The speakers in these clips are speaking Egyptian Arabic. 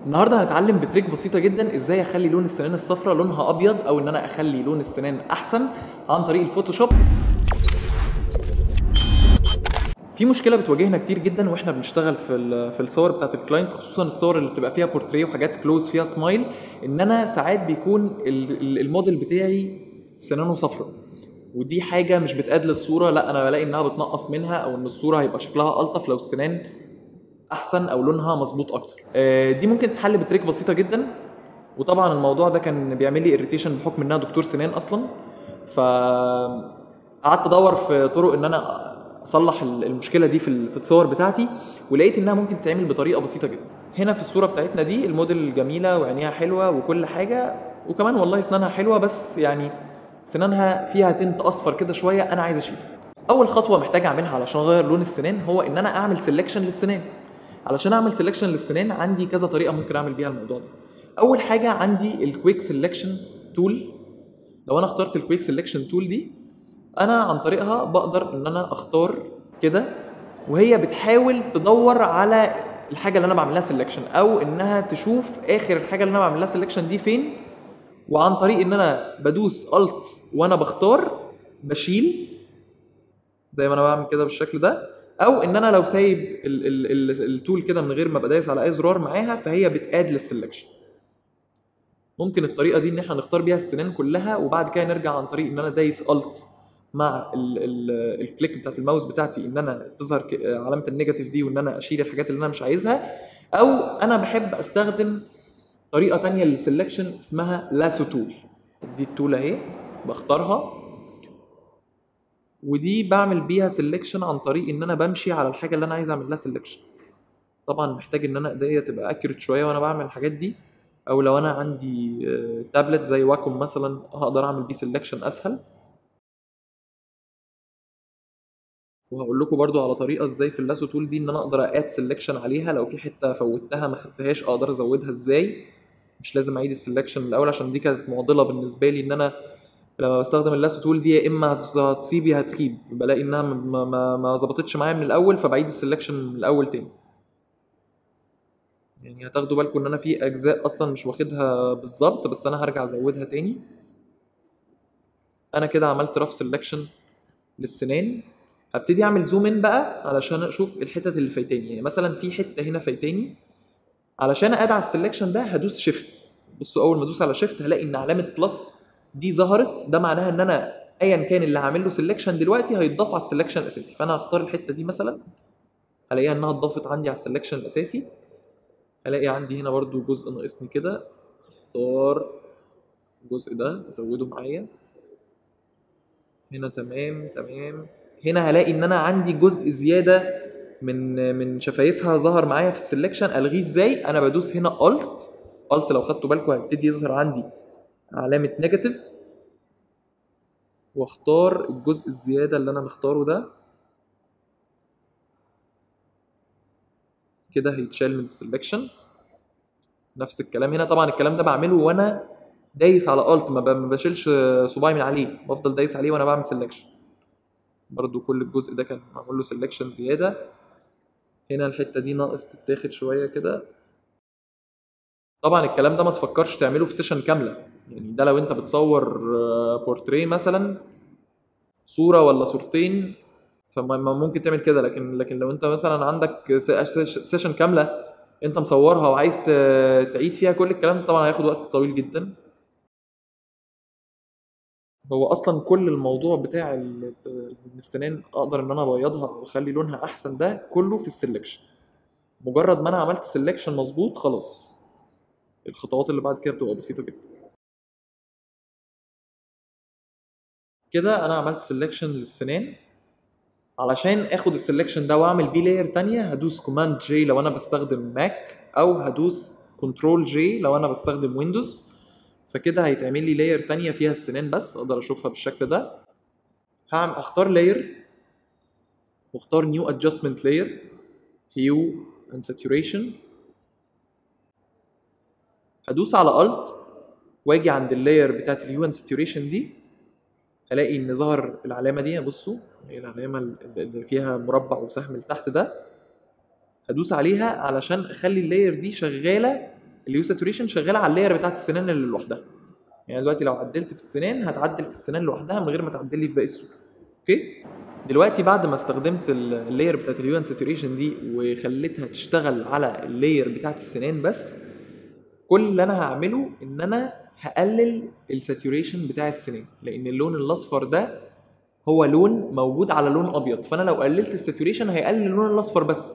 النهارده هنتعلم بتريك بسيطه جدا ازاي اخلي لون السنان الصفراء لونها ابيض او ان انا اخلي لون السنان احسن عن طريق الفوتوشوب في مشكله بتواجهنا كتير جدا واحنا بنشتغل في ال- في الصور بتاعت الكلاينتس خصوصا الصور اللي بتبقى فيها بورتريه وحاجات كلوز فيها سمايل ان انا ساعات بيكون ال- ال- الموديل بتاعي سنانه صفراء ودي حاجه مش بتقاد للصوره لا انا بلاقي انها بتنقص منها او ان الصوره هيبقى شكلها الطف لو السنان احسن او لونها مظبوط اكتر آه، دي ممكن تتحل بتريك بسيطه جدا وطبعا الموضوع ده كان بيعمل لي اريتيشن بحكم ان انا دكتور سنان اصلا ف قعدت ادور في طرق ان انا اصلح ال- المشكله دي في ال- في الصور بتاعتي ولقيت انها ممكن تتعمل بطريقه بسيطه جدا هنا في الصوره بتاعتنا دي الموديل جميله وعينيها حلوه وكل حاجه وكمان والله اسنانها حلوه بس يعني سنانها فيها تنت اصفر كده شويه انا عايز اشيلها اول خطوه محتاج اعملها علشان اغير لون السنان هو ان انا اعمل سيلكشن للسنان علشان اعمل سيلكشن للسنان عندي كذا طريقه ممكن اعمل بيها الموضوع ده اول حاجه عندي الكويك سيلكشن تول لو انا اخترت الكويك سيلكشن تول دي انا عن طريقها بقدر ان انا اختار كده وهي بتحاول تدور على الحاجه اللي انا بعمل لها سيلكشن او انها تشوف اخر الحاجه اللي انا بعمل لها سيلكشن دي فين وعن طريق ان انا بدوس الت وانا بختار بشيل زي ما انا بعمل كده بالشكل ده او ان انا لو سايب ال- ال- ال- التول كده من غير ما ابقى دايس على اي زرار معاها فهي بتاد للسلكشن ممكن الطريقه دي ان احنا نختار بيها السنان كلها وبعد كده نرجع عن طريق ان انا دايس الت مع ال ال الكليك بتاعت الماوس بتاعتي ان انا تظهر ك- علامه النيجاتيف دي وان انا اشيل الحاجات اللي انا مش عايزها او انا بحب استخدم طريقه تانية للسلكشن اسمها لاسو تول دي التول اهي بختارها ودي بعمل بيها سيلكشن عن طريق ان انا بمشي على الحاجه اللي انا عايز اعمل لها سيلكشن طبعا محتاج ان انا ايديا تبقى اكيوريت شويه وانا بعمل الحاجات دي او لو انا عندي آه، تابلت زي واكوم مثلا هقدر اعمل بيه سيلكشن اسهل وهقول لكم برضو على طريقه ازاي في اللاسو تول دي ان انا اقدر اد سيلكشن عليها لو في حته فوتها ما خدتهاش اقدر ازودها ازاي مش لازم اعيد السيلكشن من الاول عشان دي كانت معضله بالنسبه لي ان انا لما بستخدم اللاسو تول دي يا اما هتص- هتصيب يا هتخيب بلاقي انها ما ما ما ظبطتش معايا من الاول فبعيد السيلكشن من الاول تاني يعني هتاخدوا بالكم ان انا في اجزاء اصلا مش واخدها بالظبط بس انا هرجع ازودها تاني انا كده عملت رف سيلكشن للسنان هبتدي اعمل زوم ان بقى علشان اشوف الحتت اللي فايتاني يعني مثلا في حته هنا فايتاني علشان ادعى السلكشن ده هدوس شيفت بصوا اول ما ادوس على شيفت هلاقي ان علامه بلس دي ظهرت ده معناها ان انا ايا كان اللي هعمل له سلكشن دلوقتي هيتضاف على السلكشن الاساسي فانا هختار الحته دي مثلا هلاقيها انها اتضافت عندي على السلكشن الاساسي هلاقي عندي هنا برضو جزء ناقصني كده اختار الجزء ده ازوده معايا هنا تمام تمام هنا هلاقي ان انا عندي جزء زياده من من شفايفها ظهر معايا في السلكشن الغيه ازاي انا بدوس هنا الت الت لو خدتوا بالكم هيبتدي يظهر عندي علامه نيجاتيف واختار الجزء الزياده اللي انا مختاره ده كده هيتشال من السلكشن نفس الكلام هنا طبعا الكلام ده بعمله وانا دايس على الت ما ب- ما بشيلش صباعي من عليه بفضل دايس عليه وانا بعمل سلكشن برضو كل الجزء ده كان معمول له سلكشن زياده هنا الحته دي ناقص تتاخد شويه كده طبعا الكلام ده ما تفكرش تعمله في سيشن كامله يعني ده لو انت بتصور بورتريه مثلا صوره ولا صورتين فما ما ممكن تعمل كده لكن لكن لو انت مثلا عندك سيشن كامله انت مصورها وعايز ت- تعيد فيها كل الكلام ده طبعا هياخد وقت طويل جدا هو اصلا كل الموضوع بتاع ال- إن السنان اقدر ان انا ابيضها واخلي لونها احسن ده كله في السلكشن مجرد ما انا عملت سلكشن مظبوط خلاص الخطوات اللي بعد كده بتبقى بسيطه جدا كده انا عملت سلكشن للسنان علشان اخد السلكشن ده واعمل بيه لاير تانية هدوس كوماند جي لو انا بستخدم ماك او هدوس كنترول جي لو انا بستخدم ويندوز فكده هيتعمل لي لاير تانية فيها السنان بس اقدر اشوفها بالشكل ده هعمل اختار لاير واختار نيو ادجستمنت لاير هيو اند ساتوريشن هدوس على الت واجي عند اللاير بتاعت الهيو اند ساتوريشن دي هلاقي ان ظهر العلامه دي بصوا هي العلامه اللي فيها مربع وسهم لتحت ده هدوس عليها علشان اخلي اللاير دي شغاله الهيو ساتوريشن شغاله على اللاير بتاعت السنان اللي لوحدها يعني دلوقتي لو عدلت في السنان هتعدل في السنان لوحدها من غير ما تعدل لي في باقي الصوره اوكي دلوقتي بعد ما استخدمت ال- اللاير بتاعت اليو ساتوريشن دي وخليتها تشتغل على اللاير بتاعت السنان بس كل اللي انا هعمله ان انا هقلل الساتوريشن بتاع السنان لان اللون الاصفر ده هو لون موجود على لون ابيض فانا لو قللت الساتوريشن هيقلل اللون الاصفر بس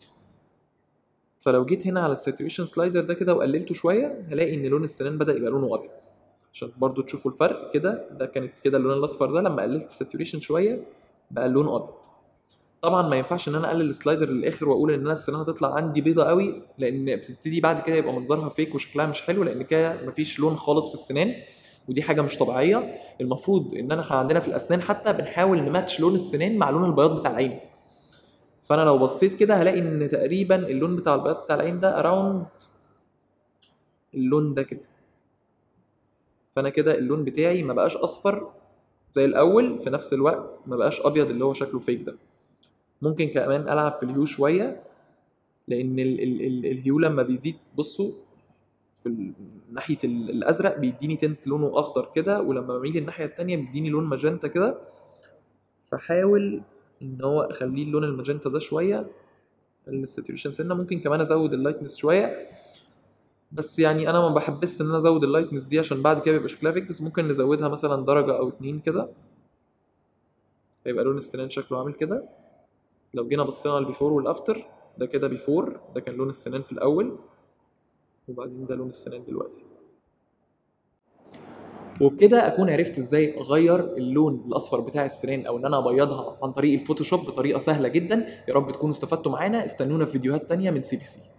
فلو جيت هنا على الساتوريشن سلايدر ده كده وقللته شويه هلاقي ان لون السنان بدا يبقى لونه ابيض عشان برضو تشوفوا الفرق كده ده كانت كده اللون الاصفر ده لما قللت الساتوريشن شويه بقى اللون ابيض طبعا ما ينفعش ان انا اقلل السلايدر للاخر واقول ان انا السنان هتطلع عندي بيضه قوي لان بتبتدي بعد كده يبقى منظرها فيك وشكلها مش حلو لان كده مفيش لون خالص في السنان ودي حاجه مش طبيعيه المفروض ان انا عندنا في الاسنان حتى بنحاول نماتش لون السنان مع لون البياض بتاع العين فانا لو بصيت كده هلاقي ان تقريبا اللون بتاع البياض بتاع العين ده اراوند اللون ده كده فانا كده اللون بتاعي ما بقاش اصفر زي الاول في نفس الوقت ما بقاش ابيض اللي هو شكله فيك ده ممكن كمان العب في الهيو شويه لان ال ال ال الهيو لما بيزيد بصوا في ال- ناحيه ال- الازرق بيديني تنت لونه اخضر كده ولما بميل الناحيه التانية بيديني لون ماجنتا كده فحاول ان هو اخليه اللون الماجنتا ده شويه الساتوريشن سنه ممكن كمان ازود اللايتنس شويه بس يعني انا ما بحبش ان انا ازود اللايتنس دي عشان بعد كده بيبقى شكلها فيك بس ممكن نزودها مثلا درجه او اتنين كده هيبقى لون السنان شكله عامل كده لو جينا بصينا على البيفور والافتر ده كده بيفور ده كان لون السنان في الاول وبعدين ده لون السنان دلوقتي وبكده اكون عرفت ازاي اغير اللون الاصفر بتاع السنان او ان انا ابيضها عن طريق الفوتوشوب بطريقه سهله جدا يا رب تكونوا استفدتوا معانا استنونا في فيديوهات تانية من سي بي سي